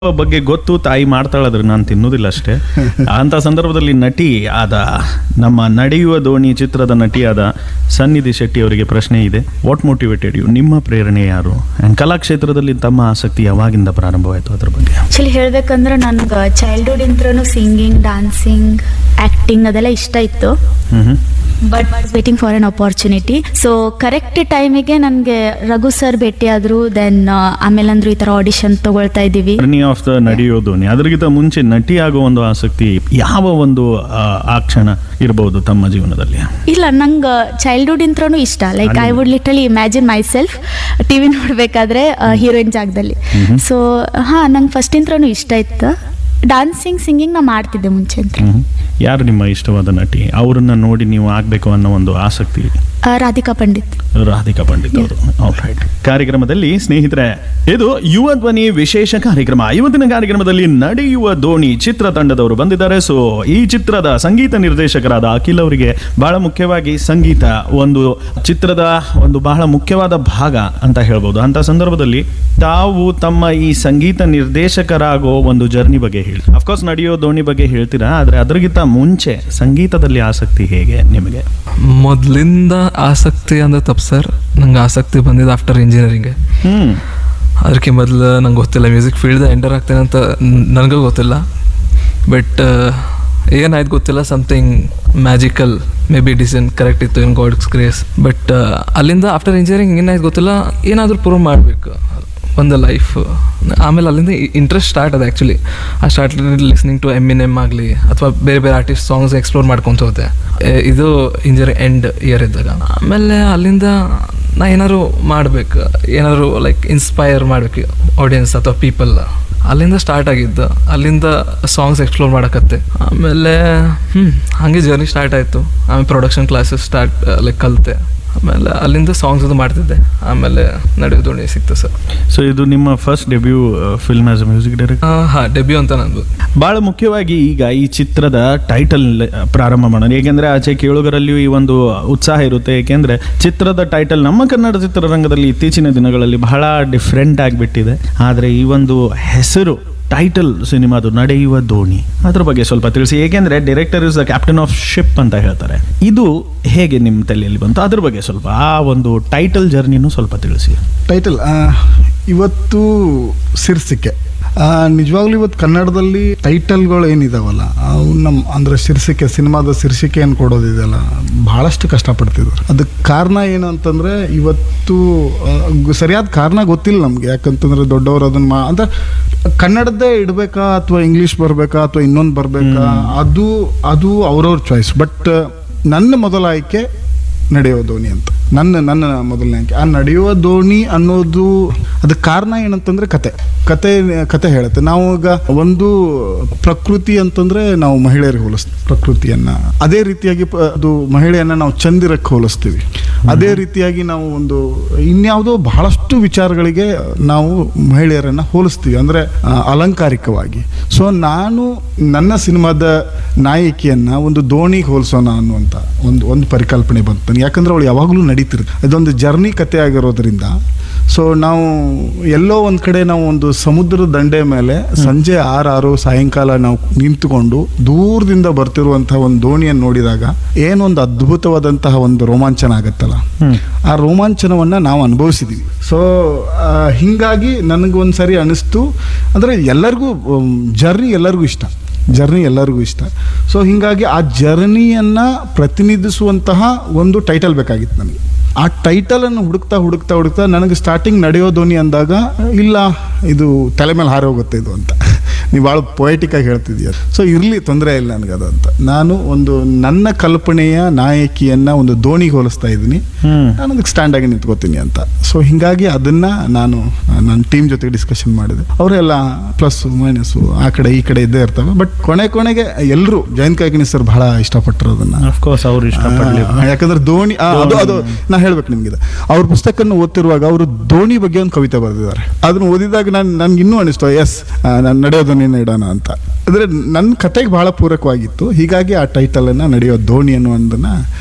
ಬಗ್ಗೆ ಗೊತ್ತು ತಾಯಿ ಮಾಡ್ತಾಳಾದ್ರೆ ನಾನು ತಿನ್ನೋದಿಲ್ಲ ಅಷ್ಟೇ ಅಂತ ಸಂದರ್ಭದಲ್ಲಿ ನಟಿ ಆದ ನಮ್ಮ ನಡೆಯುವ ದೋಣಿ ಚಿತ್ರದ ನಟಿಯಾದ ಸನ್ನಿಧಿ ಶೆಟ್ಟಿ ಅವರಿಗೆ ಪ್ರಶ್ನೆ ಇದೆ ವಾಟ್ ಮೋಟಿವೇಟೆಡ್ ಯು ನಿಮ್ಮ ಪ್ರೇರಣೆ ಯಾರು And ಕಲಾಕ್ಷೇತ್ರದಲ್ಲಿ ತಮ್ಮ ಆಸಕ್ತಿ ಯಾವಾಗಿಂದ ಪ್ರಾರಂಭವಾಯಿತು ಅದ್ರ ಬಗ್ಗೆ ಆಕ್ಚುಲಿ ಹೇಳ್ಬೇಕಂದ್ರೆ ನನ್ಗೆ ಚೈಲ್ಡ್ಹುಡ್ ಇಂತ್ರನು ಸಿಂಗಿಂಗ್ ಡಾನ್ಸಿಂಗ್ ಆಕ್ಟಿಂಗ್ ಅದೆಲ್ಲ ಇಷ್ಟ ಇತ್ತು ಹ್ಮ್ ಹ್ಮ್. But waiting for an opportunity so correct ಟೈಮಿಗೆ ನನಗೆ ರಘು ಸರ್ ಭೇಟಿಯಾದ್ರು ದೆನ್ ಆಮೇಲೆ ಅಂದ್ರು ಈ ಥರ ಆಡಿಷನ್ ತಗೊಳ್ತಾ ಇದ್ದೀವಿ ಜರ್ನಿ ಆಫ್ ದ ನಡೆಯೋ ದೋಣಿ ಅದರಿಗಿಂತ ಮುಂಚೆ ನಟಿ ಆಗೋ ಒಂದು ಆಸಕ್ತಿ ಯಾವ ಒಂದು ಆ, ಆ ಕ್ಷಣ ಇರಬಹುದು ತಮ್ಮ ಜೀವನದಲ್ಲಿ ಇಲ್ಲ ನಂಗೆ ಚೈಲ್ಡ್ಹುಡ್ ಇಂತ್ರನು ಇಷ್ಟ like I would literally imagine myself T V ನೋಡಬೇಕಾದ್ರೆ ಹೀರೋಯಿನ್ ಜಾಗದಲ್ಲಿ ಸೊ ಹಾಂ ನಂಗೆ ಫಸ್ಟ್ ಇಂತ್ರನು ಇಷ್ಟ ಇತ್ತು ಡಾನ್ಸಿಂಗ್ ಸಿಂಗಿಂಗ್ ನಾ ಮಾಡ್ತಿದ್ದೆ ಮುಂಚೆ ಅಂತ ಹ್ಮ್. ಯಾರು ನಿಮ್ಮ ಇಷ್ಟವಾದ ನಟಿ ಅವರನ್ನ ನೋಡಿ ನೀವು ಆಗ್ಬೇಕು ಅನ್ನೋ ಒಂದು ಆಸಕ್ತಿ ಆ, ರಾಧಿಕಾ ಪಂಡಿತ್ ರಾಧಿಕಾ ಪಂಡಿತ್ ಅವರು ರೈಟ್ ಕಾರ್ಯಕ್ರಮದಲ್ಲಿ ಸ್ನೇಹಿತರೆ ಇದು ಯುವ ಧ್ವನಿ ವಿಶೇಷ ಕಾರ್ಯಕ್ರಮ ಇವತ್ತಿನ ಕಾರ್ಯಕ್ರಮದಲ್ಲಿ ನಡೆಯುವ ದೋಣಿ ಚಿತ್ರತಂಡದವರು ಬಂದಿದ್ದಾರೆ ಸೊ ಈ ಚಿತ್ರದ ಸಂಗೀತ ನಿರ್ದೇಶಕರಾದ ಅಖಿಲ್ ಅವರಿಗೆ ಬಹಳ ಮುಖ್ಯವಾಗಿ ಸಂಗೀತ ಒಂದು ಚಿತ್ರದ ಒಂದು ಬಹಳ ಮುಖ್ಯವಾದ ಭಾಗ ಅಂತ ಹೇಳ್ಬೋದು ಅಂತ ಸಂದರ್ಭದಲ್ಲಿ ತಾವು ತಮ್ಮ ಈ ಸಂಗೀತ ನಿರ್ದೇಶಕರಾಗೋ ಒಂದು ಜರ್ನಿ ಬಗ್ಗೆ ಹೇಳಿ ಅಫ್ಕೋರ್ಸ್ ನಡೆಯೋ ದೋಣಿ ಬಗ್ಗೆ ಹೇಳ್ತೀರಾ ಆದ್ರೆ ಅದರಿಗಿಂತ ಮುಂಚೆ ಸಂಗೀತದಲ್ಲಿ ಆಸಕ್ತಿ ಹೇಗೆ ನಿಮಗೆ ಮೊದಲಿಂದ ಆಸಕ್ತಿ ಅಂದ್ರೆ ತಪ್ಪು ಸರ್ ನಂಗೆ ಆಸಕ್ತಿ ಬಂದಿದ್ದು ಆಫ್ಟರ್ ಇಂಜಿನಿಯರಿಂಗ್ಗೆ ಹ್ಮ್ ಅದಕ್ಕೆ ಮೊದಲು ನಂಗೆ ಗೊತ್ತಿಲ್ಲ ಮ್ಯೂಸಿಕ್ ಫೀಲ್ಡ್ ಎಂಟರ್ ಆಗ್ತೇನೆ ಅಂತ ನನಗೂ ಗೊತ್ತಿಲ್ಲ ಬಟ್ ಏನಾಯ್ತು ಗೊತ್ತಿಲ್ಲ something magical maybe design correct ಇತ್ತು ಇನ್ ಗಾಡ್ಸ್ ಗ್ರೇಸ್ ಬಟ್ ಅಲ್ಲಿಂದ ಆಫ್ಟರ್ ಇಂಜಿನಿಯರಿಂಗ್ ಏನಾಯ್ತು ಗೊತ್ತಿಲ್ಲ ಏನಾದರೂ ಪ್ರೂವ್ ಮಾಡಬೇಕು ಒಂದು ಲೈಫ್ ಆಮೇಲೆ ಅಲ್ಲಿಂದ ಇಂಟ್ರೆಸ್ಟ್ ಸ್ಟಾರ್ಟ್ ಅದು ಆ್ಯಕ್ಚುಲಿ ಆ start listening to Eminem ಆಗಲಿ ಅಥವಾ ಬೇರೆ ಬೇರೆ ಆರ್ಟಿಸ್ಟ್ ಸಾಂಗ್ಸ್ ಎಕ್ಸ್ಪ್ಲೋರ್ ಮಾಡ್ಕೊತ ಹೋದೆ ಎ, ಇದು ಇಂಜಿನಿಯರಿಂಗ್ ಎಂಡ್ ಇಯರ್ ಇದ್ದಾಗ ಆಮೇಲೆ ಅಲ್ಲಿಂದ ನಾ ಏನಾದ್ರು ಮಾಡಬೇಕು ಏನಾದ್ರು ಲೈಕ್ ಇನ್ಸ್ಪೈರ್ ಮಾಡಬೇಕು ಆಡಿಯನ್ಸ್ ಅಥವಾ ಪೀಪಲ್ ಅಲ್ಲಿಂದ ಸ್ಟಾರ್ಟ್ ಆಗಿದ್ದು ಅಲ್ಲಿಂದ ಸಾಂಗ್ಸ್ ಎಕ್ಸ್ಪ್ಲೋರ್ ಮಾಡಕತ್ತೆ ಆಮೇಲೆ ಹ್ಞೂ ಹಾಗೆ ಜರ್ನಿ ಸ್ಟಾರ್ಟ್ ಆಯಿತು ಆಮೇಲೆ ಪ್ರೊಡಕ್ಷನ್ ಕ್ಲಾಸಸ್ ಸ್ಟಾರ್ಟ್ ಲೈಕ್ ಕಲಿತೆ ಆಮೇಲೆ ಅಲ್ಲಿಂದ ಸಾಂಗ್ಸ್ ಅದು ಮಾಡ್ತಿದ್ದೆ ಆಮೇಲೆ ನಡೆಯೋ ದೋಣಿ ಸಿಕ್ತು ಸರ್ ಸೊ ಇದು ನಿಮ್ಮ first debut film as a music director ಹಾಂ ಡೆಬ್ಯೂ ಅಂತ ನಂದು ಬಹಳ ಮುಖ್ಯವಾಗಿ ಈಗ ಈ ಚಿತ್ರದ ಟೈಟಲ್ ಪ್ರಾರಂಭ ಮಾಡೋಣ ಏಕೆಂದ್ರೆ ಆಚೆ ಕೇಳುಗರಲ್ಲಿಯೂ ಈ ಒಂದು ಉತ್ಸಾಹ ಇರುತ್ತೆ ಏಕೆಂದ್ರೆ ಚಿತ್ರದ ಟೈಟಲ್ ನಮ್ಮ ಕನ್ನಡ ಚಿತ್ರರಂಗದಲ್ಲಿ ಇತ್ತೀಚಿನ ದಿನಗಳಲ್ಲಿ ಬಹಳ ಡಿಫ್ರೆಂಟ್ ಆಗಿಬಿಟ್ಟಿದೆ ಆದರೆ ಈ ಒಂದು ಹೆಸರು ಟೈಟಲ್ ಸಿನಿಮಾದು ನಡೆಯುವ ದೋಣಿ ಅದ್ರ ಬಗ್ಗೆ ಸ್ವಲ್ಪ ತಿಳಿಸಿ ಏಕೆಂದ್ರೆ director is the captain of ship ಅಂತ ಹೇಳ್ತಾರೆ ಇದು ಹೇಗೆ ನಿಮ್ಮ ತಲೆಯಲ್ಲಿ ಬಂತು ಅದ್ರ ಬಗ್ಗೆ ಸ್ವಲ್ಪ ಆ ಒಂದು ಟೈಟಲ್ ಜರ್ನಿನೂ ಸ್ವಲ್ಪ ತಿಳಿಸಿ ಟೈಟಲ್ ಇವತ್ತು ಶೀರ್ಷಿಕೆ ಆ, ನಿಜವಾಗ್ಲೂ ಇವತ್ತು ಕನ್ನಡದಲ್ಲಿ ಟೈಟಲ್ಗಳು ಏನಿದಾವಲ್ಲ ಅವು ನಮ್ಮ ಅಂದ್ರೆ ಶೀರ್ಷಿಕೆ ಸಿನಿಮಾದ ಶೀರ್ಷಿಕೆಯನ್ನು ಕೊಡೋದಿದೆಯಲ್ಲ ಬಹಳಷ್ಟು ಕಷ್ಟಪಡ್ತಿದ್ರು ಅದಕ್ಕೆ ಕಾರಣ ಏನು ಅಂತಂದ್ರೆ ಇವತ್ತು ಆ, ಗು- ಸರಿಯಾದ ಕಾರಣ ಗೊತ್ತಿಲ್ಲ ನಮಗೆ ಯಾಕಂತಂದ್ರೆ ದೊಡ್ಡವರು ಅದನ್ನ ಮಾ ಅಂದ್ರೆ ಕನ್ನಡದ್ದೇ ಇಡಬೇಕಾ ಅಥವಾ ಇಂಗ್ಲೀಷ್ ಬರಬೇಕಾ ಅಥವಾ ಇನ್ನೊಂದು ಬರಬೇಕಾ ಅದು ಅದು ಅವ್ರವ್ರ ಚಾಯ್ಸ್ ಬಟ್ ನನ್ನ ಮೊದಲ ಆಯ್ಕೆ ನಡೆಯುವ ದೋಣಿ ಅಂತ ನನ್ನ ನನ್ನ ಮೊದಲನೇ ಆಯ್ಕೆ ಆ ನಡೆಯುವ ದೋಣಿ ಅನ್ನೋದು ಅದಕ್ಕೆ ಕಾರಣ ಏನಂತಂದ್ರೆ ಕತೆ ಕತೆ ಕತೆ ಹೇಳುತ್ತೆ ನಾವು ಈಗ ಒಂದು ಪ್ರಕೃತಿ ಅಂತಂದ್ರೆ ನಾವು ಮಹಿಳೆಯರಿಗೆ ಹೋಲಿಸ್ತೀವಿ ಪ್ರಕೃತಿಯನ್ನ ಅದೇ ರೀತಿಯಾಗಿ ಪ- ಅದು ಮಹಿಳೆಯನ್ನ ನಾವು ಚಂದಿರಕ್ಕೆ ಹೋಲಿಸ್ತೀವಿ ಅದೇ ರೀತಿಯಾಗಿ ನಾವು ಒಂದು ಇನ್ಯಾವುದೋ ಬಹಳಷ್ಟು ವಿಚಾರಗಳಿಗೆ ನಾವು ಮಹಿಳೆಯರನ್ನ ಹೋಲಿಸ್ತೀವಿ ಅಂದ್ರೆ ಆ, ಅಲಂಕಾರಿಕವಾಗಿ ಸೊ ನಾನು ನನ್ನ ಸಿನಿಮಾದ ನಾಯಕಿಯನ್ನ ಒಂದು ದೋಣಿಗೆ ಹೋಲಿಸೋಣ ಅನ್ನುವಂಥ ಒಂದು ಒಂದು ಪರಿಕಲ್ಪನೆ ಬಂತು ನನಗೆ ಯಾಕಂದ್ರೆ ಅವಳು ಯಾವಾಗಲೂ ನಡೀತಿರುತ್ತೆ ಅದೊಂದು ಜರ್ನಿ ಕತೆ ಆಗಿರೋದ್ರಿಂದ ಸೊ ನಾವು ಎಲ್ಲೋ ಒಂದು ಕಡೆ ನಾವು ಒಂದು ಸಮುದ್ರದ ದಂಡೆ ಮೇಲೆ ಸಂಜೆ ಆರು ಆರು ಸಾಯಂಕಾಲ ನಾವು ನಿಂತುಕೊಂಡು ದೂರದಿಂದ ಬರ್ತಿರುವಂತಹ ಒಂದು ದೋಣಿಯನ್ನು ನೋಡಿದಾಗ ಏನೊಂದು ಅದ್ಭುತವಾದಂತಹ ಒಂದು ರೋಮಾಂಚನ ಆಗತ್ತಲ್ಲ ಹ್ಮ್. ಆ ರೋಮಾಂಚನವನ್ನ ನಾವು ಅನುಭವಿಸಿದೀವಿ ಸೊ ಹಿಂಗಾಗಿ ನನಗೊಂದು ಸರಿ ಅನಿಸ್ತು ಅಂದರೆ ಎಲ್ಲರಿಗೂ ಜರ್ನಿ ಎಲ್ಲರಿಗೂ ಇಷ್ಟ ಜರ್ನಿ ಎಲ್ಲರಿಗೂ ಇಷ್ಟ ಸೊ ಹಿಂಗಾಗಿ ಆ ಜರ್ನಿಯನ್ನು ಪ್ರತಿನಿಧಿಸುವಂತಹ ಒಂದು ಟೈಟಲ್ ಬೇಕಾಗಿತ್ತು ನನಗೆ ಆ ಟೈಟಲನ್ನು ಹುಡುಕ್ತಾ ಹುಡುಕ್ತಾ ಹುಡುಕ್ತಾ ನನಗೆ ಸ್ಟಾರ್ಟಿಂಗ್ ನಡೆಯೋ ಧ್ವನಿ ಅಂದಾಗ ಇಲ್ಲ ಇದು ತಲೆ ಮೇಲೆ ಹಾರಿ ಹೋಗುತ್ತೆ ಇದು ಅಂತ ನೀವು ಭಾಳ ಪೊಯೆಟಿಕ್ ಆಗಿ ಹೇಳ್ತಿದ್ದೀಯ ಸೊ ಇರಲಿ ತೊಂದರೆ ಇಲ್ಲ ನನಗೆ ಅದು ಅಂತ ನಾನು ಒಂದು ನನ್ನ ಕಲ್ಪನೆಯ ನಾಯಕಿಯನ್ನ ಒಂದು ದೋಣಿಗೆ ಹೋಲಿಸ್ತಾ ಇದ್ದೀನಿ ಹ್ಮ್ ನಾನು ಅದಕ್ಕೆ ಸ್ಟ್ಯಾಂಡ್ ಆಗಿ ನಿಂತ್ಕೋತೀನಿ ಅಂತ ಸೊ ಹಿಂಗಾಗಿ ಅದನ್ನ ನಾನು ಆ, ನನ್ನ ಟೀಮ್ ಜೊತೆ ಡಿಸ್ಕಷನ್ ಮಾಡಿದೆ ಅವರೆಲ್ಲ ಪ್ಲಸ್ ಮೈನಸ್ಸು ಆ ಕಡೆ ಈ ಕಡೆ ಇದ್ದೇ ಇರ್ತವೆ ಬಟ್ ಕೊನೆ ಕೊನೆಗೆ ಎಲ್ಲರೂ ಜಯಂತ್ ಕಾಯ್ಕಿಣಿ ಸರ್ ಬಹಳ ಇಷ್ಟಪಟ್ಟರು ಅದನ್ನ ಅಫ್ಕೋರ್ಸ್ ಅವ್ರು ಇಷ್ಟಪಡಲಿ ಆ, ಯಾಕಂದ್ರೆ ದೋಣಿ ಆ, ಅದು ಅದು ನಾ ಹೇಳ್ಬೇಕು ನಿಮ್ಗೆ ಅವ್ರ ಪುಸ್ತಕನ ಓದ್ತಿರುವಾಗ ಅವರು ದೋಣಿ ಬಗ್ಗೆ ಒಂದು ಕವಿತೆ ಬರೆದಿದ್ದಾರೆ ಅದನ್ನ ಓದಿದಾಗ ನಾನು ನನ್ಗೆ ಇನ್ನೂ ಅನಿಸ್ತು ಎಸ್ ನಾನು ನಡೆಯೋ ದೋಣಿನ ಇಡೋಣ ಅಂತ ಅಂದ್ರೆ ನನ್ನ ಕತೆಗೆ ಬಹಳ ಪೂರಕವಾಗಿತ್ತು ಹೀಗಾಗಿ ಆ ಟೈಟಲ್ ಅನ್ನ ನಡೆಯೋ ದೋಣಿ ಅನ್ನುವುದನ್ನ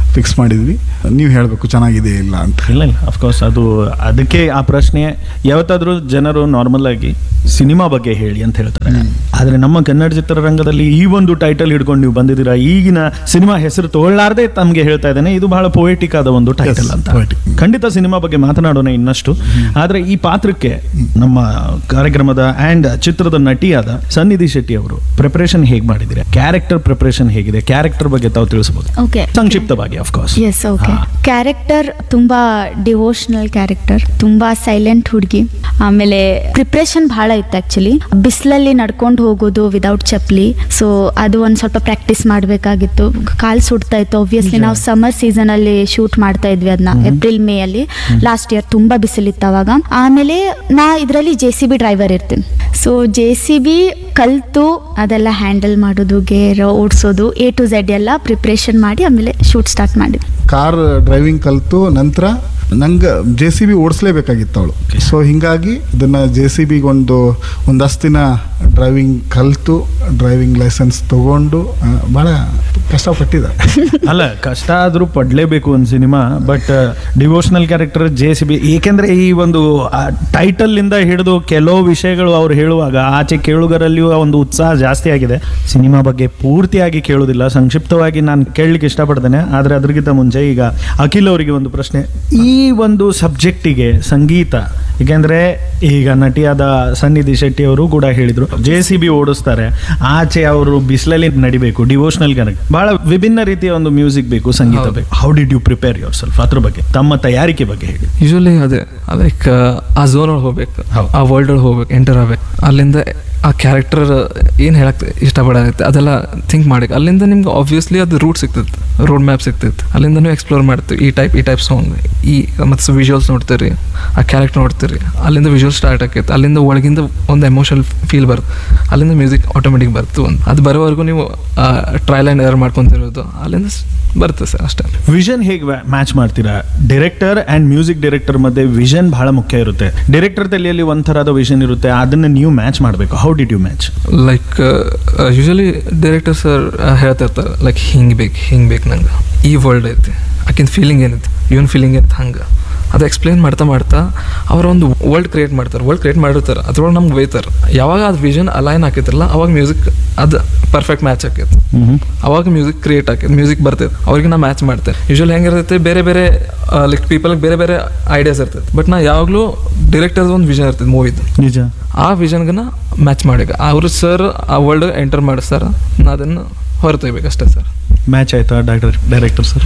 ಫಿಕ್ಸ್ ಮಾಡಿದ್ವಿ ನೀವು ಹೇಳಬೇಕು ಚೆನ್ನಾಗಿದೆ ಇಲ್ಲ ಅಂತ ಇಲ್ಲ ಇಲ್ಲ ಅಫ್ಕೋರ್ಸ್ ಅದು ಅದಕ್ಕೆ ಆ ಪ್ರಶ್ನೆ ಯಾವತ್ತಾದ್ರೂ ಜನರು ನಾರ್ಮಲ್ ಆಗಿ ಸಿನಿಮಾ ಬಗ್ಗೆ ಹೇಳಿ ಅಂತ ಹೇಳ್ತಾರೆ ಆದ್ರೆ ನಮ್ಮ ಕನ್ನಡ ಚಿತ್ರರಂಗದಲ್ಲಿ ಈ ಒಂದು ಟೈಟಲ್ ಹಿಡ್ಕೊಂಡು ನೀವು ಬಂದಿದ್ದೀರಾ ಈಗಿನ ಸಿನಿಮಾ ಹೆಸರು ತಗೊಳ್ಳಾರ್ದೆ ತಮಗೆ ಹೇಳ್ತಾ ಇದ್ದೇನೆ ಇದು ಬಹಳ ಪೊಯೆಟಿಕ್ ಆದ ಒಂದು ಟೈಟಲ್ Yes, ಅಂತ poetic. ಖಂಡಿತ ಸಿನಿಮಾ ಬಗ್ಗೆ ಮಾತನಾಡೋಣ ಇನ್ನಷ್ಟು ಆದ್ರೆ ಈ ಪಾತ್ರಕ್ಕೆ ನಮ್ಮ ಕಾರ್ಯಕ್ರಮದ ಅಂಡ್ ಚಿತ್ರದ ನಟಿಯಾದ ಸನ್ನಿಧಿ ಶೆಟ್ಟಿ ಅವರು ಪ್ರಿಪರೇಷನ್ ಹೇಗೆ ಮಾಡಿದಿರಿ ಕ್ಯಾರೆಕ್ಟರ್ ಪ್ರಿಪರೇಷನ್ ಹೇಗಿದೆ ಕ್ಯಾರೆಕ್ಟರ್ ಬಗ್ಗೆ ತಾವು ತಿಳಿಸಬಹುದು ಓಕೆ ಸಂಕ್ಷಿಪ್ತವಾಗಿ ಅಫ್ಕೋರ್ಸ್ ಎಸ್ ಓಕೆ ಕ್ಯಾರೆಕ್ಟರ್ ತುಂಬಾ ಡಿವೋಷನಲ್ ಕ್ಯಾರೆಕ್ಟರ್ ತುಂಬಾ ಸೈಲೆಂಟ್ ಹುಡುಗಿ ಆಮೇಲೆ ಪ್ರಿಪ್ರೇಷನ್ ಬಹಳ ಇತ್ತು ಆಕ್ಚುಲಿ ಬಿಸಿಲಲ್ಲಿ ನಡ್ಕೊಂಡು ಹೋಗೋದು ವಿದೌಟ್ ಚಪ್ಪಲಿ ಸೊ ಅದು ಒಂದು ಸ್ವಲ್ಪ ಪ್ರಾಕ್ಟೀಸ್ ಮಾಡಬೇಕಾಗಿತ್ತು ಕಾಲ್ ಸುಡ್ತಾ ಇತ್ತು ಒಬ್ವಿಯಸ್ಲಿ ನಾವು ಸಮ್ಮರ್ ಸೀಸನ್ ಅಲ್ಲಿ ಶೂಟ್ ಮಾಡ್ತಾ ಇದ್ವಿ ಅದನ್ನ ಏಪ್ರಿಲ್ ಮೇ ಅಲ್ಲಿ ಲಾಸ್ಟ್ ಇಯರ್ ತುಂಬಾ ಬಿಸಿಲಿತ್ತು ಅವಾಗ ಆಮೇಲೆ ನಾ ಇದರಲ್ಲಿ ಜೆ ಸಿ ಬಿ ಡ್ರೈವರ್ ಇರ್ತೀನಿ ಸೊ ಜೆ ಸಿ ಬಿ ಕಲ್ತು ಅದೆಲ್ಲ ಹ್ಯಾಂಡಲ್ ಮಾಡೋದು ಗೇರ್ ಓಡಿಸೋದು ಎ ಟು ಝೆಡ್ ಎಲ್ಲ ಪ್ರಿಪ್ರೇಷನ್ ಮಾಡಿ ಆಮೇಲೆ ಶೂಟ್ ಸ್ಟಾರ್ಟ್ ಮಾಡಿದ್ವಿ ಕಾರ್ ಡ್ರೈವಿಂಗ್ ಕಲಿತು ನಂತರ ನಂಗೆ ಜೆ ಸಿ ಬಿ ಓಡಿಸ್ಲೇಬೇಕಾಗಿತ್ತು ಅವಳು ಸೊ ಹಿಂಗಾಗಿ ಇದನ್ನ ಜೆ ಸಿ ಬಿಗೆ ಒಂದು ಒಂದಷ್ಟು ದಿನ ಡ್ರೈವಿಂಗ್ ಕಲಿತು ಡ್ರೈವಿಂಗ್ ಲೈಸೆನ್ಸ್ ತಗೊಂಡು ಆ, ಭಾಳ ಕಷ್ಟಪಟ್ಟಿದ್ದಾರೆ ಅಲ್ಲ ಕಷ್ಟ ಆದ್ರೂ ಪಡ್ಲೇಬೇಕು ಒಂದು ಸಿನಿಮಾ but devotional character J C B ಏಕೆಂದ್ರೆ ಈ ಒಂದು ಟೈಟಲ್ ಇಂದ ಹಿಡಿದು ಕೆಲವು ವಿಷಯಗಳು ಅವ್ರು ಹೇಳುವಾಗ ಆಚೆ ಕೇಳುಗರಲ್ಲಿಯೂ ಆ ಒಂದು ಉತ್ಸಾಹ ಜಾಸ್ತಿ ಆಗಿದೆ ಸಿನಿಮಾ ಬಗ್ಗೆ ಪೂರ್ತಿಯಾಗಿ ಕೇಳೋದಿಲ್ಲ ಸಂಕ್ಷಿಪ್ತವಾಗಿ ನಾನು ಕೇಳಲಿಕ್ಕೆ ಇಷ್ಟಪಡ್ತೇನೆ ಆದರೆ ಅದಕ್ಕಿಂತ ಮುಂಚೆ ಈಗ ಅಖಿಲ್ ಅವರಿಗೆ ಒಂದು ಪ್ರಶ್ನೆ ಈ ಒಂದು ಸಬ್ಜೆಕ್ಟಿಗೆ ಸಂಗೀತ ಏಕೆಂದ್ರೆ ಈಗ ನಟಿಯಾದ ಸನ್ನಿಧಿ ಶೆಟ್ಟಿ ಅವರು ಕೂಡ ಹೇಳಿದ್ರು ಜೆ ಸಿ ಬಿ ಓಡಿಸ್ತಾರೆ ಆಚೆ ಅವರು ಬಿಸಿಲಲ್ಲಿ ನಡಿಬೇಕು ಡಿವೋಷನಲ್ ಕನೆಕ್ಟ್ ಬಹಳ ವಿಭಿನ್ನ ರೀತಿಯ ಒಂದು ಮ್ಯೂಸಿಕ್ ಬೇಕು ಸಂಗೀತ ಹೌದು. ಬೇಕು how did you prepare yourself ಅದ್ರ ಬಗ್ಗೆ ತಮ್ಮ ತಯಾರಿಕೆ ಬಗ್ಗೆ ಹೇಳಿ ಯೂಶಲಿ ಅದೇ ಲೈಕ್ ಆ ಝೋನ್ ಒಳಗೆ ಹೋಗ್ಬೇಕು ಹೌದು. ಆ ವರ್ಲ್ಡ್ ಒಳಗೆ ಹೋಗ್ಬೇಕು ಎಂಟರ್ ಆಗ್ಬೇಕು ಅಲ್ಲಿಂದ ಆ ಕ್ಯಾರೆಕ್ಟರ್ ಏನು ಹೇಳಕ್ ಇಷ್ಟಪಡತ್ತೆ ಅದೆಲ್ಲ ಥಿಂಕ್ ಮಾಡಿ ಅಲ್ಲಿಂದ ನಿಮ್ಗೆ ಆಬ್ವಿಯಸ್ಲಿ ಅದು ರೂಟ್ ಸಿಗ್ತೈತೆ ರೋಡ್ ಮ್ಯಾಪ್ ಸಿಗ್ತೈತೆ ಅಲ್ಲಿಂದ ನೀವು ಎಕ್ಸ್ಪ್ಲೋರ್ ಮಾಡ್ತೀವಿ ಈ ಟೈಪ್ ಈ ಟೈಪ್ ಸಾಂಗ್ ಈ ಮತ್ತು ವಿಜುವಲ್ಸ್ ನೋಡ್ತೀರಿ ಆ ಕ್ಯಾರೆಕ್ಟರ್ ನೋಡ್ತೀರಿ ಅಲ್ಲಿಂದ ವಿಜುವಲ್ ಸ್ಟಾರ್ಟ್ ಆಕೈತೆ ಅಲ್ಲಿಂದ ಒಳಗಿಂದ ಒಂದು ಎಮೋಷನಲ್ ಫೀಲ್ ಬರುತ್ತೆ ಅಲ್ಲಿಂದ ಮ್ಯೂಸಿಕ್ ಆಟೋಮೆಟಿಕ್ ಬರ್ತು ಒಂದು ಅದು ಬರೋವರೆಗೂ ನೀವು ಟ್ರಯಲ್ ಆ್ಯಂಡ್ ಎರರ್ ಮಾಡ್ಕೊತಿರೋದು ಅಲ್ಲಿಂದ ಸ್- ಬರುತ್ತೆ ಸರ್ ಅಷ್ಟೇ ವಿಷನ್ ಹೇಗೆ ಮ್ಯಾಚ್ ಮಾಡ್ತೀರಾ ಡೈರೆಕ್ಟರ್ ಅಂಡ್ ಮ್ಯೂಸಿಕ್ ಡೈರೆಕ್ಟರ್ ಮಧ್ಯೆ ವಿಷನ್ ಬಹಳ ಮುಖ್ಯ ಇರುತ್ತೆ ಡೈರೆಕ್ಟರ್ ತಲೆಯಲ್ಲಿ ಒಂಥರದ ವಿಷನ್ ಇರುತ್ತೆ ಅದನ್ನ ನೀವು ಮ್ಯಾಚ್ ಮಾಡಬೇಕು how did you match like usually director sir ಹೇಳ್ತಿರ್ತಾರೆ ಲೈಕ್ ಹಿಂಗೆ ಬೇಕು ಹಿಂಗೆ ಬೇಕು ನಂಗೆ ಈ ವರ್ಲ್ಡ್ ಐತಿ ಆಕಿನ ಫೀಲಿಂಗ್ ಏನೈತಿ ಇವನ್ ಫೀಲಿಂಗ್ ಏನೈತಿ ಹಂಗೆ ಅದು ಎಕ್ಸ್ಪ್ಲೇನ್ ಮಾಡ್ತಾ ಮಾಡ್ತಾ ಅವ್ರ ಒಂದು ವರ್ಲ್ಡ್ ಕ್ರಿಯೇಟ್ ಮಾಡ್ತಾರೆ ವರ್ಲ್ಡ್ ಕ್ರಿಯೇಟ್ ಮಾಡಿರ್ತಾರೆ ಅದ್ರೊಳಗೆ ನಮ್ಗೆ ಬೈತಾರೆ ಯಾವಾಗ ಅದು ವಿಷನ್ ಅಲೈನ್ ಆಕೈತಿರಲ್ಲ ಅವಾಗ ಮ್ಯೂಸಿಕ್ ಅದು ಪರ್ಫೆಕ್ಟ್ ಮ್ಯಾಚ್ ಆಕೈತಿ ಅವಾಗ ಮ್ಯೂಸಿಕ್ ಕ್ರಿಯೇಟ್ ಆಕೈತಿ ಮ್ಯೂಸಿಕ್ ಬರ್ತೈತೆ ಅವ್ರಿಗೆ ನಾ ಮ್ಯಾಚ್ ಮಾಡ್ತೇನೆ ಯೂಶಲಿ ಹೆಂಗಿರ್ತೈತೆ ಬೇರೆ ಬೇರೆ ಲೈಕ್ ಪೀಪಲ್ಗೆ ಬೇರೆ ಬೇರೆ ಐಡಿಯಾಸ್ ಇರ್ತೈತೆ ಬಟ್ ನಾ ಯಾವಾಗಲೂ ಡೈರೆಕ್ಟರ್ದು ಒಂದು ವಿಷನ್ ಇರ್ತೈತೆ ಮೂವಿದು ನಿಜ ಆ ವಿಷನ್ಗನ ಮ್ಯಾಚ್ ಮಾಡಿ ಅವರು ಸರ್ ಆ ವರ್ಲ್ಡ್ ಎಂಟರ್ ಮಾಡಿಸ್ತಾರ ನಾ ಅದನ್ನು ಹೊರತೆಗ್ಬೇಕು ಅಷ್ಟೇ ಸರ್ ಮ್ಯಾಚ್ ಆಯ್ತಾ ಡೈರೆಕ್ಟರ್ ಡೈರೆಕ್ಟರ್ ಸರ್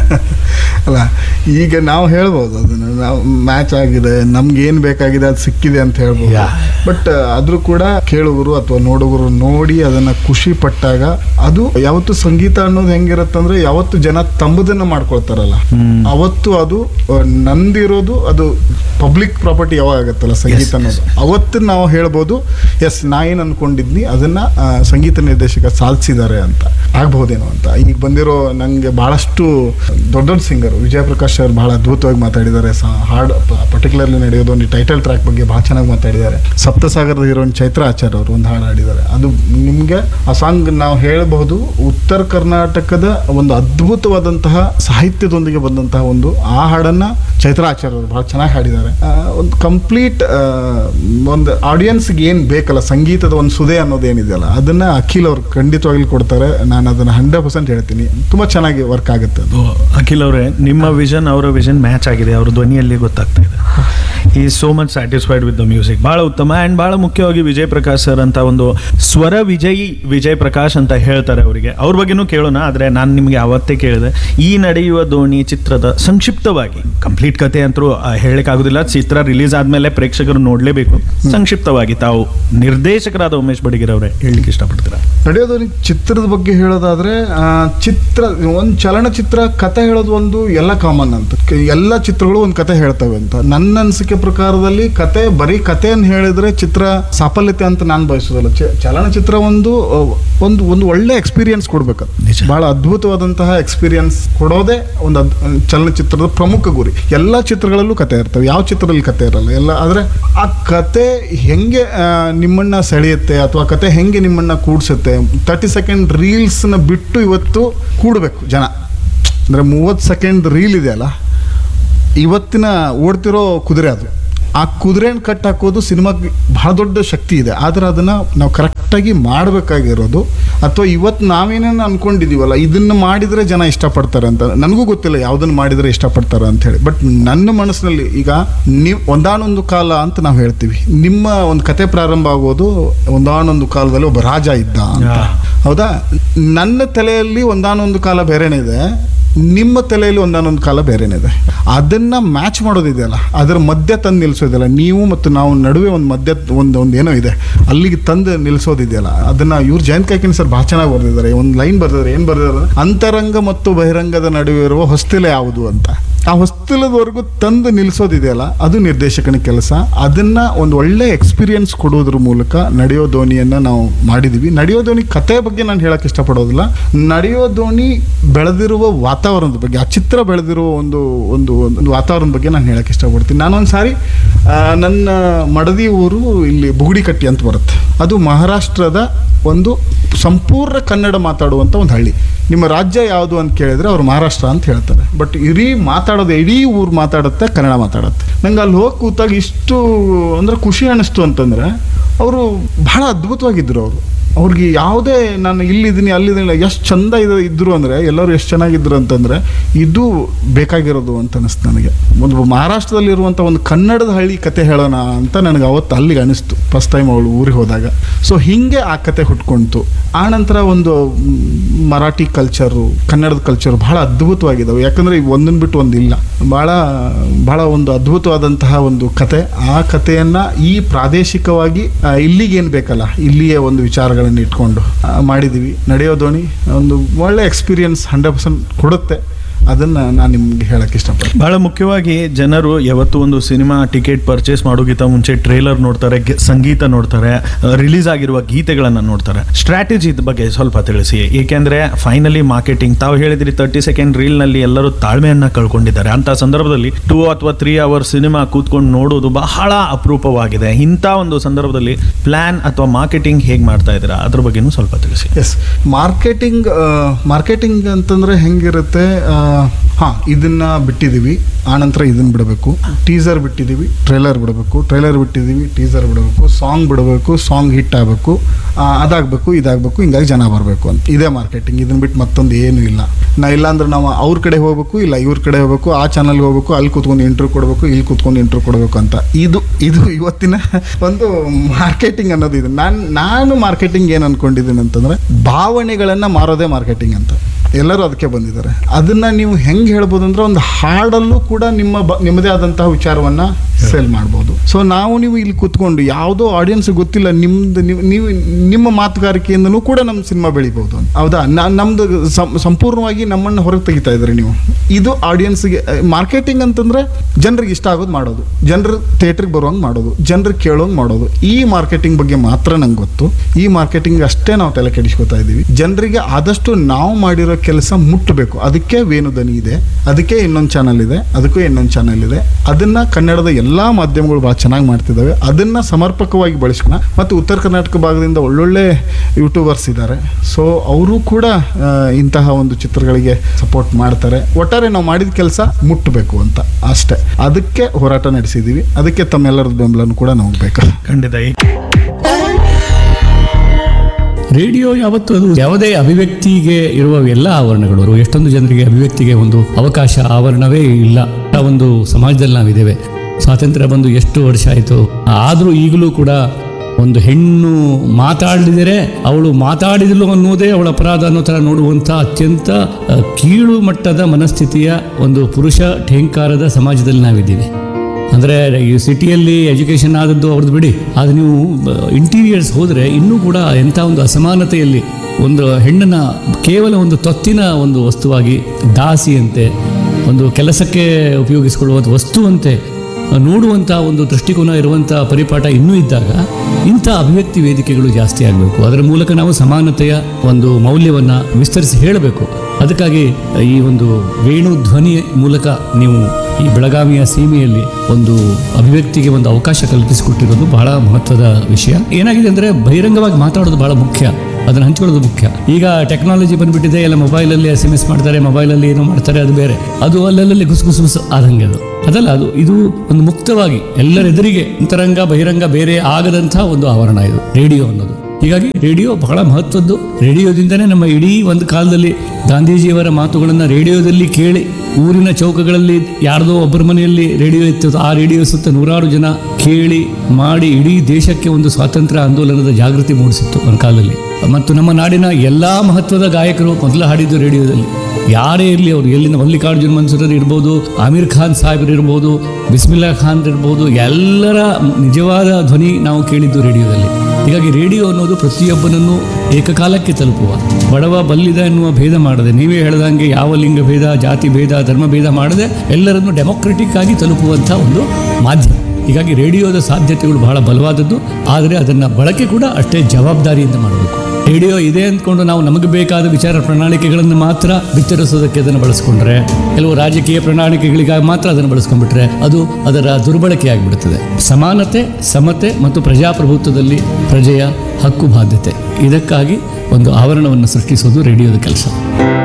ಅಲ್ಲ ಈಗ ನಾವು ಹೇಳ್ಬೋದು ಅದನ್ನು ನಾವು ಮ್ಯಾಚ್ ಆಗಿದೆ ನಮ್ಗೆ ಏನು ಬೇಕಾಗಿದೆ ಅದು ಸಿಕ್ಕಿದೆ ಅಂತ ಹೇಳ್ಬೋದು Yeah. ಬಟ್ ಆದರೂ ಕೂಡ ಕೇಳುಗರು ಅಥವಾ ನೋಡುಗರು ನೋಡಿ ಅದನ್ನ ಖುಷಿ ಪಟ್ಟಾಗ ಅದು ಯಾವತ್ತು ಸಂಗೀತ ಅನ್ನೋದು ಹೆಂಗಿರುತ್ತಂದ್ರೆ ಯಾವತ್ತು ಜನ ತಂಬುದನ್ನ ಮಾಡ್ಕೊಳ್ತಾರಲ್ಲ ಹ್ಮ್. ಅವತ್ತು ಅದು ಆ, ನಂದಿರೋದು ಅದು ಪಬ್ಲಿಕ್ ಪ್ರಾಪರ್ಟಿ ಯಾವಾಗ ಆಗುತ್ತಲ್ಲ ಸಂಗೀತ Yes, ಅನ್ನೋದು ಅವತ್ತು ನಾವು ಹೇಳ್ಬೋದು ಎಸ್ ನಾ ಏನು ಅನ್ಕೊಂಡಿದ್ನಿ ಅದನ್ನ ಆ, ಸಂಗೀತ ನಿರ್ದೇಶಕ ಸಾಧಿಸಿದ್ದಾರೆ ಅಂತ ಆಗ್ಬಹುದೇನೋ ಅಂತ ಈಗ ಬಂದಿರೋ ನಂಗೆ ಬಹಳಷ್ಟು ದೊಡ್ಡ ದೊಡ್ಡ ಸಿಂಗರ್ ವಿಜಯ ಪ್ರಕಾಶ್ ಅವ್ರು ಬಹಳ ಅದ್ಭುತವಾಗಿ ಮಾತಾಡಿದ್ದಾರೆ ಸ- ಹಾಡ್ ಪರ್ಟಿಕ್ಯುಲರ್ಲಿ ನಡೆಯೋದು ಒಂದು ಟೈಟಲ್ ಟ್ರ್ಯಾಕ್ ಬಗ್ಗೆ ಬಹಳ ಚೆನ್ನಾಗಿ ಮಾತಾಡಿದ್ದಾರೆ ಸಪ್ತಸಾಗರದ ಹೀರೋಯಿನ್ ಚೈತ್ರ ಆಚಾರ್ಯ ಅವರು ಒಂದು ಹಾಡು ಹಾಡಿದ್ದಾರೆ ಅದು ನಿಮಗೆ ಆ ಸಾಂಗ್ ನಾವು ಹೇಳಬಹುದು ಉತ್ತರ ಕರ್ನಾಟಕದ ಒಂದು ಅದ್ಭುತವಾದಂತಹ ಸಾಹಿತ್ಯದೊಂದಿಗೆ ಬಂದಂತಹ ಒಂದು ಆ ಹಾಡನ್ನ ಚೈತ್ರ ಆಚಾರ್ಯ ಅವರು ಬಹಳ ಚೆನ್ನಾಗಿ ಹಾಡಿದ್ದಾರೆ ಆ, ಒಂದು ಕಂಪ್ಲೀಟ್ ಒಂದು ಆಡಿಯನ್ಸ್ಗೆ ಏನು ಬೇಕಲ್ಲ ಸಂಗೀತದ ಒಂದು ಸುದೆ ಅನ್ನೋದು ಏನಿದೆಯಲ್ಲ ಅದನ್ನ ಅಖಿಲ್ ಅವ್ರು ಖಂಡಿತವಾಗ್ಲಿ ಕೊಡ್ತಾರೆ ನಾನು ಅದನ್ನ ಹಂಡ್ರೆಡ್ ಪರ್ಸೆಂಟ್ ಹೇಳ್ತೀನಿ ತುಂಬಾ ಚೆನ್ನಾಗಿ ವರ್ಕ್ ಆಗುತ್ತೆ ಅದು ಓ, ಅಖಿಲ್ ಅವರೇ ನಿಮ್ಮ ವಿಷನ್ ಅವರ ವಿಷನ್ ಮ್ಯಾಚ್ ಆಗಿದೆ ಅವ್ರ ಧ್ವನಿಯಲ್ಲಿ ಗೊತ್ತಾಗ್ತಾ ಇದೆ ಈ so much satisfied with the music ಬಹಳ ಉತ್ತಮ ಆ್ಯಂಡ್ ಬಹಳ ಮುಖ್ಯವಾಗಿ ವಿಜಯ್ ಪ್ರಕಾಶ್ ಸರ್ ಅಂತ ಒಂದು ಸ್ವರ ವಿಜಯಿ ವಿಜಯ್ ಪ್ರಕಾಶ್ ಅಂತ ಹೇಳ್ತಾರೆ ಅವರಿಗೆ ಅವ್ರ ಬಗ್ಗೆನೂ ಕೇಳೋಣ ಆದರೆ ನಾನು ನಿಮಗೆ ಅವತ್ತೇ ಕೇಳಿದೆ ಈ ನಡೆಯುವ ದೋಣಿ ಚಿತ್ರದ ಸಂಕ್ಷಿಪ್ತವಾಗಿ ಕಂಪ್ಲೀಟ್ ಕತೆ ಅಂತರೂ ಆ, ಹೇಳಕ್ಕಾಗೋದಿಲ್ಲ ಚಿತ್ರ ರಿಲೀಸ್ ಆದಮೇಲೆ ಪ್ರೇಕ್ಷಕರು ನೋಡಲೇಬೇಕು ಸಂಕ್ಷಿಪ್ತವಾಗಿ ತಾವು ನಿರ್ದೇಶಕರಾದ ಉಮೇಶ್ ಬಡಿಗೇರ್ ಅವರೇ ಹೇಳಲಿಕ್ಕೆ ಇಷ್ಟಪಡ್ತೀರಾ ನಡೆಯೋದು ಚಿತ್ರದ ಬಗ್ಗೆ ಹೇಳೋದಾದ್ರೆ ಆ, ಚಿತ್ರ ಒಂದು ಚಲನಚಿತ್ರ ಕತೆ ಹೇಳೋದು ಒಂದು ಎಲ್ಲ ಕಾಮನ್ ಅಂತ ಕ- ಎಲ್ಲ ಚಿತ್ರಗಳು ಒಂದು ಕತೆ ಹೇಳ್ತವೆ ಅಂತ ನನ್ನ ಅನಿಸಿಕೆ ಪ್ರಕಾರದಲ್ಲಿ ಕತೆ ಬರೀ ಕಥೆಯನ್ನು ಹೇಳಿದ್ರೆ ಚಿತ್ರ ಸಾಫಲ್ಯತೆ ಅಂತ ನಾನು ಬಯಸೋದಲ್ಲ ಚ- ಚಲನಚಿತ್ರ ಒಂದು ಆ, ಒಂದು ಒಂದು ಒಳ್ಳೆ ಎಕ್ಸ್ಪೀರಿಯನ್ಸ್ ಕೊಡ್ಬೇಕು ನಿಜ. ಬಹಳ ಅದ್ಭುತವಾದಂತಹ ಎಕ್ಸ್ಪೀರಿಯನ್ಸ್ ಕೊಡೋದೇ ಒಂದು ಅದ್- ಚಲನಚಿತ್ರದ ಪ್ರಮುಖ ಗುರಿ ಎಲ್ಲ ಚಿತ್ರಗಳಲ್ಲೂ ಕತೆ ಇರ್ತವೆ ಯಾವ ಚಿತ್ರದಲ್ಲಿ ಕತೆ ಇರಲ್ಲ ಎಲ್ಲ ಆದರೆ ಆ ಕತೆ ಹೆಂಗೆ ಆ, ನಿಮ್ಮನ್ನ ಸೆಳೆಯುತ್ತೆ ಅಥವಾ ಕತೆ ಹೆಂಗೆ ನಿಮ್ಮನ್ನ ಕೂಡ್ಸುತ್ತೆ ತರ್ಟಿ ಸೆಕೆಂಡ್ ರೀಲ್ಸ್ನ ಬಿಟ್ಟು ಇವತ್ತು ಕೂಡಬೇಕು ಜನ ಅಂದರೆ ಮೂವತ್ತು ಸೆಕೆಂಡ್ ರೀಲ್ ಇದೆಯಲ್ಲ ಇವತ್ತಿನ ಓಡ್ತಿರೋ ಕುದುರೆ ಅದು ಆ ಕುದುರೆನ ಕಟ್ ಹಾಕೋದು ಸಿನಿಮಾಗೆ ಬಹಳ ದೊಡ್ಡ ಶಕ್ತಿ ಇದೆ ಆದರೆ ಅದನ್ನು ನಾವು ಕರೆಕ್ಟಾಗಿ ಮಾಡಬೇಕಾಗಿರೋದು ಅಥವಾ ಇವತ್ತು ನಾವೇನೇನು ಅನ್ಕೊಂಡಿದ್ದೀವಲ್ಲ ಇದನ್ನು ಮಾಡಿದರೆ ಜನ ಇಷ್ಟಪಡ್ತಾರೆ ಅಂತ ನನಗೂ ಗೊತ್ತಿಲ್ಲ ಯಾವುದನ್ನು ಮಾಡಿದರೆ ಇಷ್ಟಪಡ್ತಾರೆ ಅಂತ ಹೇಳಿ ಬಟ್ ನನ್ನ ಮನಸ್ಸಿನಲ್ಲಿ ಈಗ ನೀವು ಒಂದಾನೊಂದು ಕಾಲ ಅಂತ ನಾವು ಹೇಳ್ತೀವಿ ನಿಮ್ಮ ಒಂದು ಕತೆ ಪ್ರಾರಂಭ ಆಗೋದು ಒಂದಾನೊಂದು ಕಾಲದಲ್ಲಿ ಒಬ್ಬ ರಾಜ ಇದ್ದ ಅಂತ ಹಾ. ಹೌದಾ ನನ್ನ ತಲೆಯಲ್ಲಿ ಒಂದಾನೊಂದು ಕಾಲ ಬೇರೆನೇ ಇದೆ ನಿಮ್ಮ ತಲೆಯಲ್ಲಿ ಒಂದಾನೊಂದು ಕಾಲ ಬೇರೆನೇ ಇದೆ ಅದನ್ನ ಮ್ಯಾಚ್ ಮಾಡೋದಿದೆಯಲ್ಲ ಅದರ ಮಧ್ಯ ತಂದು ನಿಲ್ಲಿಸೋದಿಲ್ಲ ನೀವು ಮತ್ತು ನಾವು ನಡುವೆ ಒಂದು ಮಧ್ಯ ಒಂದು ಒಂದು ಏನೋ ಇದೆ ಅಲ್ಲಿಗೆ ತಂದು ನಿಲ್ಲಿಸೋದಿದೆಯಲ್ಲ ಅದನ್ನ ಇವ್ರು ಜಯಂತ್ ಕಾಯ್ಕಿನ್ ಸರ್ ಭಾಳ ಚೆನ್ನಾಗಿ ಬರೆದಿದ್ದಾರೆ ಒಂದು ಲೈನ್ ಬರೆದಿದ್ದಾರೆ ಏನು ಬರೆದಿದ್ದಾರೆ ಅಂತರಂಗ ಮತ್ತು ಬಹಿರಂಗದ ನಡುವೆ ಇರುವ ಹೊಸ್ತಿಲ ಯಾವುದು ಅಂತ ಆ ಹೊಸ್ತಿಲದವರೆಗೂ ತಂದು ನಿಲ್ಲಿಸೋದಿದೆಯಲ್ಲ ಅದು ನಿರ್ದೇಶಕನ ಕೆಲಸ ಅದನ್ನ ಒಂದು ಒಳ್ಳೆ ಎಕ್ಸ್ಪೀರಿಯನ್ಸ್ ಕೊಡೋದ್ರ ಮೂಲಕ ನಡೆಯೋ ದೋಣಿಯನ್ನ ನಾವು ಮಾಡಿದೀವಿ ನಡೆಯೋ ದೋಣಿ ಕತೆ ಬಗ್ಗೆ ನಾನು ಹೇಳಕ್ ಇಷ್ಟಪಡೋದಿಲ್ಲ ನಡೆಯೋ ದೋಣಿ ಬೆಳೆದಿರುವ ವಾತಾವರಣದ ಬಗ್ಗೆ ಆ ಚಿತ್ರ ಬೆಳೆದಿರುವ ಒಂದು ಒಂದು ಒಂದು ವಾತಾವರಣದ ಬಗ್ಗೆ ನಾನು ಹೇಳಕ್ ಇಷ್ಟಪಡ್ತೀನಿ ನಾನೊಂದು ಸಾರಿ ಆ, ನನ್ನ ಮಡದಿ ಊರು ಇಲ್ಲಿ ಬುಗುಡಿಕಟ್ಟಿ ಅಂತ ಬರುತ್ತೆ ಅದು ಮಹಾರಾಷ್ಟ್ರದ ಒಂದು ಸಂಪೂರ್ಣ ಕನ್ನಡ ಮಾತಾಡುವಂಥ ಒಂದು ಹಳ್ಳಿ ನಿಮ್ಮ ರಾಜ್ಯ ಯಾವುದು ಅಂತ ಕೇಳಿದ್ರೆ ಅವ್ರು ಮಹಾರಾಷ್ಟ್ರ ಅಂತ ಹೇಳ್ತಾರೆ ಬಟ್ ಇಡೀ ಮಾತಾಡೋದು ಇಡೀ ಊರು ಮಾತಾಡುತ್ತೆ ಕನ್ನಡ ಮಾತಾಡುತ್ತೆ ನಂಗೆ ಅಲ್ಲಿ ಹೋಗಿ ಕೂತಾಗ ಇಷ್ಟು ಅಂದ್ರೆ ಖುಷಿ ಅನ್ನಿಸ್ತು ಅಂತಂದ್ರೆ ಅವರು ಬಹಳ ಅದ್ಭುತವಾಗಿದ್ದರು ಅವರು ಅವ್ರಿಗೆ ಯಾವುದೇ ನಾನು ಇಲ್ಲಿದ್ದೀನಿ ಅಲ್ಲಿದ್ದೀನಿ ಎಷ್ಟು ಚಂದ ಇದೆ ಇದ್ರು ಅಂದರೆ ಎಲ್ಲರೂ ಎಷ್ಟು ಚೆನ್ನಾಗಿದ್ರು ಅಂತಂದರೆ ಇದು ಬೇಕಾಗಿರೋದು ಅಂತ ಅನಿಸ್ತು ನನಗೆ ಒಂದು ಮಹಾರಾಷ್ಟ್ರದಲ್ಲಿರುವಂಥ ಒಂದು ಕನ್ನಡದ ಹಳ್ಳಿ ಕತೆ ಹೇಳೋಣ ಅಂತ ನನಗೆ ಅವತ್ತು ಅಲ್ಲಿಗೆ ಅನಿಸ್ತು ಫಸ್ಟ್ ಟೈಮ್ ಅವಳು ಊರಿಗೆ ಹೋದಾಗ ಸೊ ಹೀಗೆ ಆ ಕತೆ ಹುಟ್ಕೊಂತು ಆನಂತರ ಒಂದು ಮ್, ಮರಾಠಿ ಕಲ್ಚರು ಕನ್ನಡದ ಕಲ್ಚರ್ ಬಹಳ ಅದ್ಭುತವಾಗಿದ್ದಾವೆ ಯಾಕಂದರೆ ಒಂದನ್ನು ಬಿಟ್ಟು ಒಂದಿಲ್ಲ ಭಾಳ ಭಾಳ ಒಂದು ಅದ್ಭುತವಾದಂತಹ ಒಂದು ಕತೆ ಆ ಕಥೆಯನ್ನು ಈ ಪ್ರಾದೇಶಿಕವಾಗಿ ಆ, ಇಲ್ಲಿಗೇನು ಬೇಕಲ್ಲ ಇಲ್ಲಿಯ ಒಂದು ವಿಚಾರಗಳನ್ನು ಇಟ್ಕೊಂಡು ಆ, ಮಾಡಿದ್ದೀವಿ ನಡೆಯೋ ದೋಣಿ ಒಂದು ಒಳ್ಳೆ ಎಕ್ಸ್ಪೀರಿಯನ್ಸ್ ಹಂಡ್ರೆಡ್ ಪರ್ಸೆಂಟ್ ಕೊಡುತ್ತೆ ಅದನ್ನು ನಾನು ನಿಮ್ಗೆ ಹೇಳಕ್ಕೆ ಇಷ್ಟಪಡ್ತೀನಿ ಬಹಳ ಮುಖ್ಯವಾಗಿ ಜನರು ಯಾವತ್ತು ಒಂದು ಸಿನಿಮಾ ಟಿಕೆಟ್ ಪರ್ಚೇಸ್ ಮಾಡೋಕ್ಕಿಂತ ಮುಂಚೆ ಟ್ರೇಲರ್ ನೋಡ್ತಾರೆ ಗೆ- ಸಂಗೀತ ನೋಡ್ತಾರೆ ರಿಲೀಸ್ ಆಗಿರುವ ಗೀತೆಗಳನ್ನು ನೋಡ್ತಾರೆ ಸ್ಟ್ರಾಟಜಿ ಬಗ್ಗೆ ಸ್ವಲ್ಪ ತಿಳಿಸಿ ಏಕೆಂದ್ರೆ ಫೈನಲಿ ಮಾರ್ಕೆಟಿಂಗ್ ತಾವು ಹೇಳಿದ್ರಿ ತರ್ಟಿ ಸೆಕೆಂಡ್ ರೀಲ್ನಲ್ಲಿ ಎಲ್ಲರೂ ತಾಳ್ಮೆಯನ್ನ ಕಳ್ಕೊಂಡಿದ್ದಾರೆ ಅಂತ ಸಂದರ್ಭದಲ್ಲಿ ಟೂ ಅಥವಾ ತ್ರೀ ಅವರ್ ಸಿನಿಮಾ ಕೂತ್ಕೊಂಡು ನೋಡೋದು ಬಹಳ ಅಪರೂಪವಾಗಿದೆ ಇಂಥ ಒಂದು ಸಂದರ್ಭದಲ್ಲಿ ಪ್ಲಾನ್ ಅಥವಾ ಮಾರ್ಕೆಟಿಂಗ್ ಹೇಗೆ ಮಾಡ್ತಾ ಇದ್ದೀರಾ ಅದ್ರ ಬಗ್ಗೆನೂ ಸ್ವಲ್ಪ ತಿಳಿಸಿ ಎಸ್ ಮಾರ್ಕೆಟಿಂಗ್ ಮಾರ್ಕೆಟಿಂಗ್ ಅಂತಂದ್ರೆ ಹೆಂಗಿರುತ್ತೆ ಹಾಂ ಇದನ್ನ ಬಿಟ್ಟಿದ್ದೀವಿ ಆನಂತರ ಇದನ್ನ ಬಿಡಬೇಕು ಟೀಸರ್ ಬಿಟ್ಟಿದ್ದೀವಿ ಟ್ರೇಲರ್ ಬಿಡಬೇಕು ಟ್ರೇಲರ್ ಬಿಟ್ಟಿದ್ದೀವಿ ಟೀಸರ್ ಬಿಡಬೇಕು ಸಾಂಗ್ ಬಿಡಬೇಕು ಸಾಂಗ್ ಹಿಟ್ ಆಗಬೇಕು ಅದಾಗಬೇಕು ಇದಾಗಬೇಕು ಹಿಂಗಾಗಿ ಜನ ಬರಬೇಕು ಅಂತ ಇದೇ ಮಾರ್ಕೆಟಿಂಗ್ ಇದನ್ನ ಬಿಟ್ಟು ಮತ್ತೊಂದು ಏನೂ ಇಲ್ಲ ನಾ ಇಲ್ಲಾಂದ್ರೆ ನಾವು ಅವ್ರ ಕಡೆ ಹೋಗ್ಬೇಕು ಇಲ್ಲ ಇವ್ರ ಕಡೆ ಹೋಗ್ಬೇಕು ಆ ಚಾನಲ್ಗೆ ಹೋಗ್ಬೇಕು ಅಲ್ಲಿ ಕೂತ್ಕೊಂಡು ಇಂಟ್ರ್ಯೂ ಕೊಡಬೇಕು ಇಲ್ಲಿ ಕೂತ್ಕೊಂಡು ಇಂಟ್ರ್ಯೂ ಕೊಡಬೇಕು ಅಂತ ಇದು ಇದು ಇವತ್ತಿನ ಒಂದು ಮಾರ್ಕೆಟಿಂಗ್ ಅನ್ನೋದು ಇದು ನಾನು ನಾನು ಮಾರ್ಕೆಟಿಂಗ್ ಏನು ಅನ್ಕೊಂಡಿದ್ದೀನಿ ಅಂತಂದ್ರೆ ಭಾವನೆಗಳನ್ನು ಮಾರೋದೇ ಮಾರ್ಕೆಟಿಂಗ್ ಅಂತ ಎಲ್ಲರೂ ಅದಕ್ಕೆ ಬಂದಿದ್ದಾರೆ ಅದನ್ನ ನೀವು ಹೆಂಗೆ ಹೇಳ್ಬೋದು ಅಂದ್ರೆ ಒಂದು ಹಾಡಲ್ಲೂ ಕೂಡ ನಿಮ್ಮ ಬ ನಿಮ್ಮದೇ ಆದಂತಹ ವಿಚಾರವನ್ನ ಸೇಲ್ ಮಾಡ್ಬೋದು ಸೊ ನಾವು ನೀವು ಇಲ್ಲಿ ಕೂತ್ಕೊಂಡು ಯಾವುದೋ ಆಡಿಯನ್ಸ್ ಗೊತ್ತಿಲ್ಲ ನಿಮ್ದು ನೀವು ನೀವು ನಿಮ್ಮ ಮಾತುಗಾರಿಕೆಯಿಂದನೂ ಕೂಡ ನಮ್ಮ ಸಿನಿಮಾ ಬೆಳಿಬೋದು ಅಂತ ಹೌದಾ ನಾ- ನಮ್ದು ಸಂ- ಸಂಪೂರ್ಣವಾಗಿ ನಮ್ಮನ್ನು ಹೊರಗೆ ತೆಗಿತಾ ಇದ್ರಿ ನೀವು ಇದು ಆಡಿಯನ್ಸ್ಗೆ ಮಾರ್ಕೆಟಿಂಗ್ ಅಂತಂದ್ರೆ ಜನರಿಗೆ ಇಷ್ಟ ಆಗೋದು ಮಾಡೋದು ಜನರು ಥಿಯೇಟ್ರಿಗೆ ಬರುವಂಗೆ ಮಾಡೋದು ಜನರಿಗೆ ಕೇಳೋಂಗೆ ಮಾಡೋದು ಈ ಮಾರ್ಕೆಟಿಂಗ್ ಬಗ್ಗೆ ಮಾತ್ರ ನಂಗೆ ಗೊತ್ತು ಈ ಮಾರ್ಕೆಟಿಂಗ್ ಅಷ್ಟೇ ನಾವು ತಲೆ ಕೆಡಿಸ್ಕೊತಾ ಇದ್ದೀವಿ ಜನರಿಗೆ ಆದಷ್ಟು ನಾವು ಮಾಡಿರೋ ಕೆಲಸ ಮುಟ್ಟಬೇಕು ಅದಕ್ಕೆ ವೇಣುದನಿ ಇದೆ ಅದಕ್ಕೆ ಇನ್ನೊಂದು ಚಾನಲ್ ಇದೆ ಅದಕ್ಕೂ ಇನ್ನೊಂದು ಚಾನಲ್ ಇದೆ ಅದನ್ನ ಕನ್ನಡದ ಎಲ್ಲಾ ಮಾಧ್ಯಮಗಳು ಭಾಳ ಚೆನ್ನಾಗಿ ಮಾಡ್ತಿದ್ದಾವೆ ಅದನ್ನ ಸಮರ್ಪಕವಾಗಿ ಬಳಸ್ಕೋಣ ಮತ್ತು ಉತ್ತರ ಕರ್ನಾಟಕ ಭಾಗದಿಂದ ಒಳ್ಳೊಳ್ಳೆ ಯೂಟ್ಯೂಬರ್ಸ್ ಇದ್ದಾರೆ ಸೊ ಅವರು ಕೂಡ ಆ, ಇಂತಹ ಒಂದು ಚಿತ್ರಗಳಿಗೆ ಸಪೋರ್ಟ್ ಮಾಡ್ತಾರೆ ಒಟ್ಟಾರೆ ನಾವು ಮಾಡಿದ ಕೆಲಸ ಮುಟ್ಟಬೇಕು ಅಂತ ಅಷ್ಟೇ ಅದಕ್ಕೆ ಹೋರಾಟ ನಡೆಸಿದ್ದೀವಿ ಅದಕ್ಕೆ ತಮ್ಮೆಲ್ಲರದ ಬೆಂಬಲನೂ ಕೂಡ ನಾವು ಬೇಕು ಖಂಡಿತ ಈ ರೇಡಿಯೋ ಯಾವತ್ತು ಅದು ಯಾವುದೇ ಅಭಿವ್ಯಕ್ತಿಗೆ ಇರುವ ಎಲ್ಲ ಆವರಣಗಳು ಎಷ್ಟೊಂದು ಜನರಿಗೆ ಅಭಿವ್ಯಕ್ತಿಗೆ ಒಂದು ಅವಕಾಶ ಆವರಣವೇ ಇಲ್ಲ ಆ ಒಂದು ಸಮಾಜದಲ್ಲಿ ನಾವಿದ್ದೇವೆ ಸ್ವಾತಂತ್ರ್ಯ ಬಂದು ಎಷ್ಟು ವರ್ಷ ಆಯಿತು ಆದರೂ ಈಗಲೂ ಕೂಡ ಒಂದು ಹೆಣ್ಣು ಮಾತಾಡಿದರೆ ಅವಳು ಮಾತಾಡಿದಳು ಅನ್ನೋದೇ ಅವಳ ಅಪರಾಧ ಅನ್ನೋ ಥರ ನೋಡುವಂಥ ಅತ್ಯಂತ ಆ, ಕೀಳು ಮಟ್ಟದ ಮನಸ್ಥಿತಿಯ ಒಂದು ಪುರುಷ ಠೇಂಕಾರದ ಸಮಾಜದಲ್ಲಿ ನಾವಿದ್ದೀವಿ ಅಂದರೆ ಈ ಸಿಟಿಯಲ್ಲಿ ಎಜುಕೇಷನ್ ಆದದ್ದು ಅವ್ರದ್ದು ಬಿಡಿ ಆದರೆ ನೀವು ಇಂಟೀರಿಯರ್ಸ್ ಹೋದರೆ ಇನ್ನೂ ಕೂಡ ಎಂಥ ಒಂದು ಅಸಮಾನತೆಯಲ್ಲಿ ಒಂದು ಹೆಣ್ಣನ್ನು ಕೇವಲ ಒಂದು ತೊತ್ತಿನ ಒಂದು ವಸ್ತುವಾಗಿ ದಾಸಿಯಂತೆ ಒಂದು ಕೆಲಸಕ್ಕೆ ಉಪಯೋಗಿಸಿಕೊಳ್ಳುವಂಥ ವಸ್ತುವಂತೆ ನೋಡುವಂಥ ಒಂದು ದೃಷ್ಟಿಕೋನ ಇರುವಂಥ ಪರಿಪಾಠ ಇನ್ನೂ ಇದ್ದಾಗ ಇಂಥ ಅಭಿವ್ಯಕ್ತಿ ವೇದಿಕೆಗಳು ಜಾಸ್ತಿ ಆಗಬೇಕು ಅದರ ಮೂಲಕ ನಾವು ಸಮಾನತೆಯ ಒಂದು ಮೌಲ್ಯವನ್ನು ವಿಸ್ತರಿಸಿ ಹೇಳಬೇಕು ಅದಕ್ಕಾಗಿ ಈ ಒಂದು ವೇಣು ಧ್ವನಿ ಮೂಲಕ ನೀವು ಈ ಬೆಳಗಾವಿಯ ಸೀಮೆಯಲ್ಲಿ ಒಂದು ಅಭಿವ್ಯಕ್ತಿಗೆ ಒಂದು ಅವಕಾಶ ಕಲ್ಪಿಸಿಕೊಟ್ಟಿರೋದು ಬಹಳ ಮಹತ್ವದ ವಿಷಯ ಏನಾಗಿದೆ ಅಂದರೆ ಬಹಿರಂಗವಾಗಿ ಮಾತಾಡೋದು ಬಹಳ ಮುಖ್ಯ ಅದನ್ನು ಹಂಚ್ಕೊಳ್ಳೋದು ಮುಖ್ಯ ಈಗ ಟೆಕ್ನಾಲಜಿ ಬಂದ್ಬಿಟ್ಟಿದೆ ಎಲ್ಲ ಮೊಬೈಲಲ್ಲಿ ಎಸ್ ಎಮ್ ಎಸ್ ಮಾಡ್ತಾರೆ ಮೊಬೈಲಲ್ಲಿ ಏನೋ ಮಾಡ್ತಾರೆ ಅದು ಬೇರೆ ಅದು ಅಲ್ಲಲ್ಲಿ ಗುಸು ಗುಸು ಗುಸು ಆದಂಗೆ ಅದು ಅದಲ್ಲ ಅದು ಇದು ಒಂದು ಮುಕ್ತವಾಗಿ ಎಲ್ಲರೆದುರಿಗೆ ಅಂತರಂಗ ಬಹಿರಂಗ ಬೇರೆ ಆಗದಂತಹ ಒಂದು ಆವರಣ ಇದು ರೇಡಿಯೋ ಅನ್ನೋದು ಹೀಗಾಗಿ ರೇಡಿಯೋ ಬಹಳ ಮಹತ್ವದ್ದು ರೇಡಿಯೋದಿಂದನೇ ನಮ್ಮ ಇಡೀ ಒಂದು ಕಾಲದಲ್ಲಿ ಗಾಂಧೀಜಿಯವರ ಮಾತುಗಳನ್ನು ರೇಡಿಯೋದಲ್ಲಿ ಕೇಳಿ ಊರಿನ ಚೌಕಗಳಲ್ಲಿ ಯಾರ್ದೋ ಒಬ್ಬರ ಮನೆಯಲ್ಲಿ ರೇಡಿಯೋ ಇತ್ತು ಆ ರೇಡಿಯೋ ಸುತ್ತ ನೂರಾರು ಜನ ಕೇಳಿ ಮಾಡಿ ಇಡೀ ದೇಶಕ್ಕೆ ಒಂದು ಸ್ವಾತಂತ್ರ್ಯ ಆಂದೋಲನದ ಜಾಗೃತಿ ಮೂಡಿಸಿತ್ತು ಒಂದು ಕಾಲದಲ್ಲಿ ಮತ್ತು ನಮ್ಮ ನಾಡಿನ ಎಲ್ಲಾ ಮಹತ್ವದ ಗಾಯಕರು ಮೊದಲು ಹಾಡಿದ್ದು ರೇಡಿಯೋದಲ್ಲಿ ಯಾರೇ ಇರಲಿ ಅವರು ಎಲ್ಲಿಂದ ಮಲ್ಲಿಕಾರ್ಜುನ್ ಮನ್ಸೂರರ್ ಇರ್ಬೋದು ಆಮೀರ್ ಖಾನ್ ಸಾಹೇಬ್ರು ಇರ್ಬೋದು ಬಿಸ್ಮಿಲ್ಲಾ ಖಾನ್ ಇರ್ಬೋದು ಎಲ್ಲರ ನಿಜವಾದ ಧ್ವನಿ ನಾವು ಕೇಳಿದ್ದು ರೇಡಿಯೋದಲ್ಲಿ ಹೀಗಾಗಿ ರೇಡಿಯೋ ಅನ್ನೋದು ಪ್ರತಿಯೊಬ್ಬನನ್ನು ಏಕಕಾಲಕ್ಕೆ ತಲುಪುವ ಬಡವ ಬಲ್ಲಿದ ಎನ್ನುವ ಭೇದ ಮಾಡದೆ ನೀವೇ ಹೇಳ್ದಂಗೆ ಯಾವ ಲಿಂಗ ಭೇದ ಜಾತಿ ಭೇದ ಧರ್ಮ ಭೇದ ಮಾಡದೆ ಎಲ್ಲರನ್ನು ಡೆಮೊಕ್ರೆಟಿಕ್ ಆಗಿ ತಲುಪುವಂಥ ಒಂದು ಮಾಧ್ಯಮ ಹೀಗಾಗಿ ರೇಡಿಯೋದ ಸಾಧ್ಯತೆಗಳು ಬಹಳ ಬಲವಾದದ್ದು ಆದರೆ ಅದನ್ನು ಬಳಕೆ ಕೂಡ ಅಷ್ಟೇ ಜವಾಬ್ದಾರಿಯಿಂದ ಮಾಡಬೇಕು ರೇಡಿಯೋ ಇದೆ ಅಂದ್ಕೊಂಡು ನಾವು ನಮಗೆ ಬೇಕಾದ ವಿಚಾರ ಪ್ರಣಾಳಿಕೆಗಳನ್ನು ಮಾತ್ರ ಬಿತ್ತರಿಸೋದಕ್ಕೆ ಅದನ್ನು ಬಳಸ್ಕೊಂಡ್ರೆ ಕೆಲವು ರಾಜಕೀಯ ಪ್ರಣಾಳಿಕೆಗಳಿಗಾಗಿ ಮಾತ್ರ ಅದನ್ನು ಬಳಸ್ಕೊಂಡ್ಬಿಟ್ರೆ ಅದು ಅದರ ದುರ್ಬಳಕೆ ಆಗಿಬಿಡುತ್ತದೆ ಸಮಾನತೆ ಸಮತೆ ಮತ್ತು ಪ್ರಜಾಪ್ರಭುತ್ವದಲ್ಲಿ ಪ್ರಜೆಯ ಹಕ್ಕು ಬಾಧ್ಯತೆ ಇದಕ್ಕಾಗಿ ಒಂದು ಆವರಣವನ್ನು ಸೃಷ್ಟಿಸೋದು ರೇಡಿಯೋದ ಕೆಲಸ